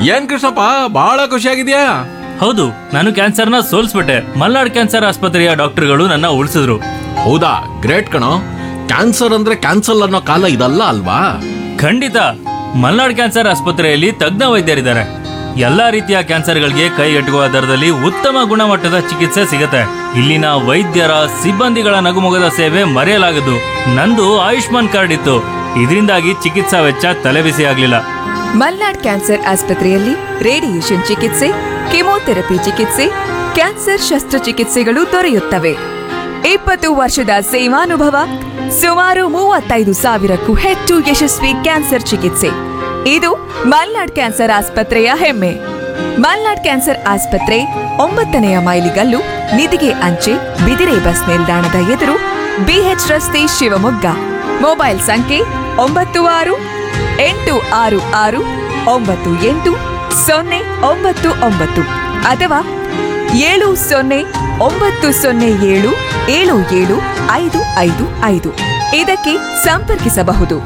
ಏನ್ ಕೃಷ್ಣಪ್ಪ ಬಹಳ ಖುಷಿಯಾಗಿದ್ಯಾ ಹೌದು ನಾನು ಕ್ಯಾನ್ಸರ್ನ ಸೋಲ್ಸ್ಬಿಟ್ಟೆ ಮಲ್ನಾಡ್ ಕ್ಯಾನ್ಸರ್ ಆಸ್ಪತ್ರೆಯ ಡಾಕ್ಟರ್ಗಳು ನನ್ನ ಉಳಿಸಿದ್ರು ಹೌದಾ ಗ್ರೇಟ್ ಕಣೋ ಕ್ಯಾನ್ಸರ್ ಅಂದ್ರೆ ಕ್ಯಾನ್ಸಲ್ ಅನ್ನೋ ಕಾಲ ಇದಲ್ಲ ಅಲ್ವಾ ಖಂಡಿತ ಮಲ್ನಾಡ್ ಕ್ಯಾನ್ಸರ್ ಆಸ್ಪತ್ರೆಯಲ್ಲಿ ತಜ್ಞ ವೈದ್ಯರಿದ್ದಾರೆ ಎಲ್ಲಾ ರೀತಿಯ ಕ್ಯಾನ್ಸರ್ಗಳಿಗೆ ಕೈಗೆಟುಕುವ ದರದಲ್ಲಿ ಉತ್ತಮ ಗುಣಮಟ್ಟದ ಚಿಕಿತ್ಸೆ ಸಿಗುತ್ತೆ ಇಲ್ಲಿನ ವೈದ್ಯರ ಸಿಬ್ಬಂದಿಗಳ ನಗುಮೊಗದ ಸೇವೆ ಮರೆಯಲಾಗದು ನಂದು ಆಯುಷ್ಮಾನ್ ಕಾರ್ಡ್ ಇತ್ತು ಇದರಿಂದಾಗಿ ಚಿಕಿತ್ಸಾ ವೆಚ್ಚ ತಲೆಬಿಸಿ ಆಗ್ಲಿಲ್ಲ ಮಲ್ನಾಡ್ ಕ್ಯಾನ್ಸರ್ ಆಸ್ಪತ್ರೆಯಲ್ಲಿ ರೇಡಿಯೇಷನ್ ಚಿಕಿತ್ಸೆ ಕೆಮೊಥೆರಪಿ ಚಿಕಿತ್ಸೆ ಕ್ಯಾನ್ಸರ್ ಶಸ್ತ್ರಚಿಕಿತ್ಸೆಗಳು ದೊರೆಯುತ್ತವೆ ಇಪ್ಪತ್ತು ವರ್ಷದ ಸೇವಾನುಭವ ಸುಮಾರು ಮೂವತ್ತೈದು ಸಾವಿರಕ್ಕೂ ಹೆಚ್ಚು ಯಶಸ್ವಿ ಕ್ಯಾನ್ಸರ್ ಚಿಕಿತ್ಸೆ ಇದು ಮಲ್ನಾಡ್ ಕ್ಯಾನ್ಸರ್ ಆಸ್ಪತ್ರೆಯ ಹೆಮ್ಮೆ ಮಲ್ನಾಡ್ ಕ್ಯಾನ್ಸರ್ ಆಸ್ಪತ್ರೆ ಒಂಬತ್ತನೆಯ ಮೈಲಿಗಲ್ಲು ನಿಧಿಗೆ ಅಂಚೆ ಬಿದಿರೆ ಬಸ್ ನಿಲ್ದಾಣದ ಎದುರು ಬಿಎಚ್ ರಸ್ತೆ ಶಿವಮೊಗ್ಗ ಮೊಬೈಲ್ ಸಂಖ್ಯೆ ಒಂಬತ್ತು ಆರು ಎಂಟು ಆರು ಆರು ಒಂಬತ್ತು ಎಂಟು ಸೊನ್ನೆ ಒಂಬತ್ತು ಒಂಬತ್ತು ಅಥವಾ ಏಳು ಸೊನ್ನೆ ಒಂಬತ್ತು ಸೊನ್ನೆ ಏಳು ಏಳು ಏಳು ಐದು ಐದು ಐದು ಇದಕ್ಕೆ ಸಂಪರ್ಕಿಸಬಹುದು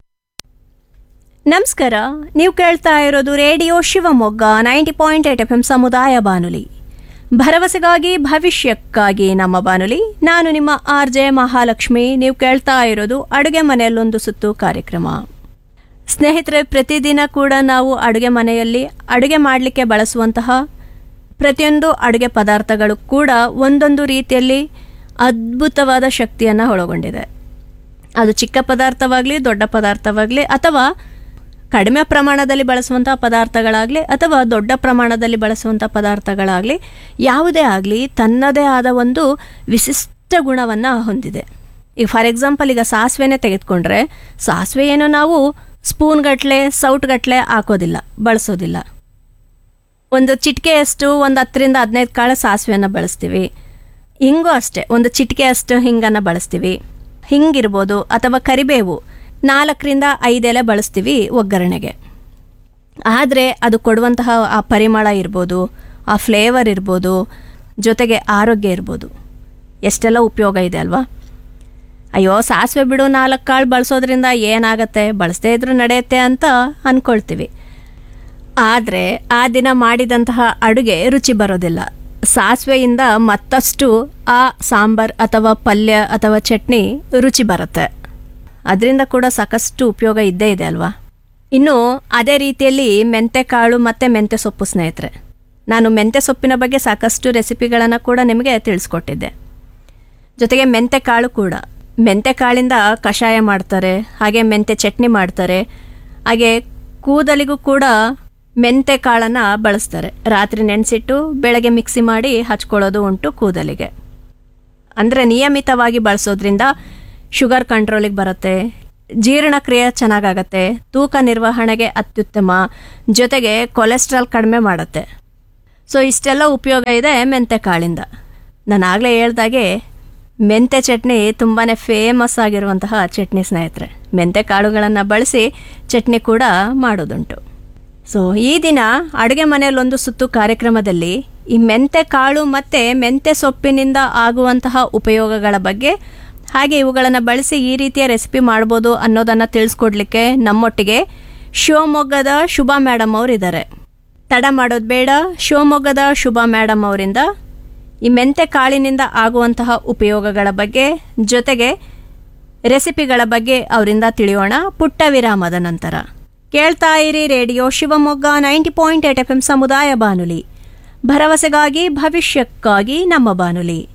ನಮಸ್ಕಾರ ನೀವು ಕೇಳ್ತಾ ಇರೋದು radio Shivamogga ninety point eight F M ಸಮುದಾಯ ಬಾನುಲಿ ಭರವಸೆಗಾಗಿ ಭವಿಷ್ಯಕ್ಕಾಗಿ ನಮ್ಮ ಬಾನುಲಿ ನಾನು ನಿಮ್ಮ ಆರ್ ಜೆ ಮಹಾಲಕ್ಷ್ಮಿ ನೀವು ಕೇಳ್ತಾ ಇರೋದು ಅಡುಗೆ ಮನೆಯಲ್ಲೊಂದು ಸುತ್ತು ಕಾರ್ಯಕ್ರಮ ಸ್ನೇಹಿತರೆ ಪ್ರತಿದಿನ ಕೂಡ ನಾವು ಅಡುಗೆ ಮನೆಯಲ್ಲಿ ಅಡುಗೆ ಮಾಡಲಿಕ್ಕೆ ಬಳಸುವಂತಹ ಪ್ರತಿಯೊಂದು ಅಡುಗೆ ಪದಾರ್ಥಗಳು ಕೂಡ ಒಂದೊಂದು ರೀತಿಯಲ್ಲಿ ಅದ್ಭುತವಾದ ಶಕ್ತಿಯನ್ನು ಒಳಗೊಂಡಿದೆ ಅದು ಚಿಕ್ಕ ಪದಾರ್ಥವಾಗಲಿ ದೊಡ್ಡ ಪದಾರ್ಥವಾಗಲಿ ಅಥವಾ ಕಡಿಮೆ ಪ್ರಮಾಣದಲ್ಲಿ ಬಳಸುವಂತಹ ಪದಾರ್ಥಗಳಾಗಲಿ ಅಥವಾ ದೊಡ್ಡ ಪ್ರಮಾಣದಲ್ಲಿ ಬಳಸುವಂಥ ಪದಾರ್ಥಗಳಾಗಲಿ ಯಾವುದೇ ಆಗಲಿ ತನ್ನದೇ ಆದ ಒಂದು ವಿಶಿಷ್ಟ ಗುಣವನ್ನು ಹೊಂದಿದೆ ಈಗ ಫಾರ್ ಎಕ್ಸಾಂಪಲ್ ಈಗ ಸಾಸಿವೆನೇ ತೆಗೆದುಕೊಂಡ್ರೆ ಸಾಸಿವೆ ಏನು ನಾವು ಸ್ಪೂನ್ಗಟ್ಲೆ ಸೌಟ್ಗಟ್ಲೆ ಹಾಕೋದಿಲ್ಲ ಬಳಸೋದಿಲ್ಲ ಒಂದು ಚಿಟಿಕೆಯಷ್ಟು ಒಂದು ಹತ್ತರಿಂದ ಹದಿನೈದು ಕಾಳು ಸಾಸಿವೆಯನ್ನು ಬಳಸ್ತೀವಿ ಹಿಂಗೂ ಅಷ್ಟೇ ಒಂದು ಚಿಟಿಕೆಯಷ್ಟು ಹಿಂಗನ್ನು ಬಳಸ್ತೀವಿ ಹಿಂಗಿರ್ಬೋದು ಅಥವಾ ಕರಿಬೇವು ನಾಲ್ಕರಿಂದ ಐದೆಲೆ ಬಳಸ್ತೀವಿ ಒಗ್ಗರಣೆಗೆ ಆದರೆ ಅದು ಕೊಡುವಂತಹ ಆ ಪರಿಮಳ ಇರ್ಬೋದು ಆ ಫ್ಲೇವರ್ ಇರ್ಬೋದು ಜೊತೆಗೆ ಆರೋಗ್ಯ ಇರ್ಬೋದು ಎಷ್ಟೆಲ್ಲ ಉಪಯೋಗ ಇದೆ ಅಲ್ವಾ ಅಯ್ಯೋ ಸಾಸಿವೆ ಬಿಡು ನಾಲ್ಕು ಕಾಳು ಬಳಸೋದ್ರಿಂದ ಏನಾಗತ್ತೆ ಬಳಸದೇ ಇದ್ರೂ ನಡೆಯುತ್ತೆ ಅಂತ ಅಂದ್ಕೊಳ್ತೀವಿ ಆದರೆ ಆ ದಿನ ಮಾಡಿದಂತಹ ಅಡುಗೆ ರುಚಿ ಬರೋದಿಲ್ಲ ಸಾಸಿವೆಯಿಂದ ಮತ್ತಷ್ಟು ಆ ಸಾಂಬಾರ್ ಅಥವಾ ಪಲ್ಯ ಅಥವಾ ಚಟ್ನಿ ರುಚಿ ಬರುತ್ತೆ ಅದರಿಂದ ಕೂಡ ಸಾಕಷ್ಟು ಉಪಯೋಗ ಇದ್ದೇ ಇದೆ ಅಲ್ವಾ ಇನ್ನು ಅದೇ ರೀತಿಯಲ್ಲಿ ಮೆಂತೆ ಕಾಳು ಮತ್ತು ಮೆಂತೆ ಸೊಪ್ಪು ಸ್ನೇಹಿತರೆ ನಾನು ಮೆಂತೆ ಸೊಪ್ಪಿನ ಬಗ್ಗೆ ಸಾಕಷ್ಟು ರೆಸಿಪಿಗಳನ್ನು ಕೂಡ ನಿಮಗೆ ತಿಳಿಸ್ಕೊಟ್ಟಿದ್ದೆ ಜೊತೆಗೆ ಮೆಂತೆ ಕಾಳು ಕೂಡ ಮೆಂತೆ ಕಾಳಿಂದ ಕಷಾಯ ಮಾಡ್ತಾರೆ ಹಾಗೆ ಮೆಂತೆ ಚಟ್ನಿ ಮಾಡ್ತಾರೆ ಹಾಗೆ ಕೂದಲಿಗೂ ಕೂಡ ಮೆಂತೆ ಕಾಳನ್ನು ಬಳಸ್ತಾರೆ ರಾತ್ರಿ ನೆನೆಸಿಟ್ಟು ಬೆಳಗ್ಗೆ ಮಿಕ್ಸಿ ಮಾಡಿ ಹಚ್ಕೊಳ್ಳೋದು ಉಂಟು ಕೂದಲಿಗೆ ಅಂದರೆ ನಿಯಮಿತವಾಗಿ ಬಳಸೋದ್ರಿಂದ ಶುಗರ್ ಕಂಟ್ರೋಲಿಗೆ ಬರುತ್ತೆ ಜೀರ್ಣಕ್ರಿಯೆ ಚೆನ್ನಾಗಾಗತ್ತೆ ತೂಕ ನಿರ್ವಹಣೆಗೆ ಅತ್ಯುತ್ತಮ ಜೊತೆಗೆ ಕೊಲೆಸ್ಟ್ರಾಲ್ ಕಡಿಮೆ ಮಾಡುತ್ತೆ ಸೊ ಇಷ್ಟೆಲ್ಲ ಉಪಯೋಗ ಇದೆ ಮೆಂತೆ ಕಾಳಿಂದ ನಾನು ಆಗಲೇ ಹೇಳ್ದಾಗೆ ಮೆಂತೆ ಚಟ್ನಿ ತುಂಬಾ ಫೇಮಸ್ ಆಗಿರುವಂತಹ ಚಟ್ನಿ ಸ್ನೇಹಿತರೆ ಮೆಂತೆ ಕಾಳುಗಳನ್ನು ಬಳಸಿ ಚಟ್ನಿ ಕೂಡ ಮಾಡೋದುಂಟು ಸೊ ಈ ದಿನ ಅಡುಗೆ ಮನೆಯಲ್ಲೊಂದು ಸುತ್ತು ಕಾರ್ಯಕ್ರಮದಲ್ಲಿ ಈ ಮೆಂತೆ ಕಾಳು ಮತ್ತು ಮೆಂತೆ ಸೊಪ್ಪಿನಿಂದ ಆಗುವಂತಹ ಉಪಯೋಗಗಳ ಬಗ್ಗೆ ಹಾಗೆ ಇವುಗಳನ್ನು ಬಳಸಿ ಈ ರೀತಿಯ ರೆಸಿಪಿ ಮಾಡ್ಬೋದು ಅನ್ನೋದನ್ನು ತಿಳಿಸ್ಕೊಡ್ಲಿಕ್ಕೆ ನಮ್ಮೊಟ್ಟಿಗೆ ಶಿವಮೊಗ್ಗದ ಶುಭಾ ಮೇಡಮ್ ಅವರು ಇದ್ದಾರೆ ತಡ ಮಾಡೋದು ಬೇಡ ಶಿವಮೊಗ್ಗದ ಶುಭಾ ಮೇಡಮ್ ಅವರಿಂದ ಈ ಮೆಂತೆ ಕಾಳಿನಿಂದ ಆಗುವಂತಹ ಉಪಯೋಗಗಳ ಬಗ್ಗೆ ಜೊತೆಗೆ ರೆಸಿಪಿಗಳ ಬಗ್ಗೆ ಅವರಿಂದ ತಿಳಿಯೋಣ ಪುಟ್ಟ ವಿರಾಮದ ನಂತರ ಕೇಳ್ತಾ ಇರಿ radio Shivamogga ninety point eight F M ಸಮುದಾಯ ಬಾನುಲಿ ಭರವಸೆಗಾಗಿ ಭವಿಷ್ಯಕ್ಕಾಗಿ ನಮ್ಮ ಬಾನುಲಿ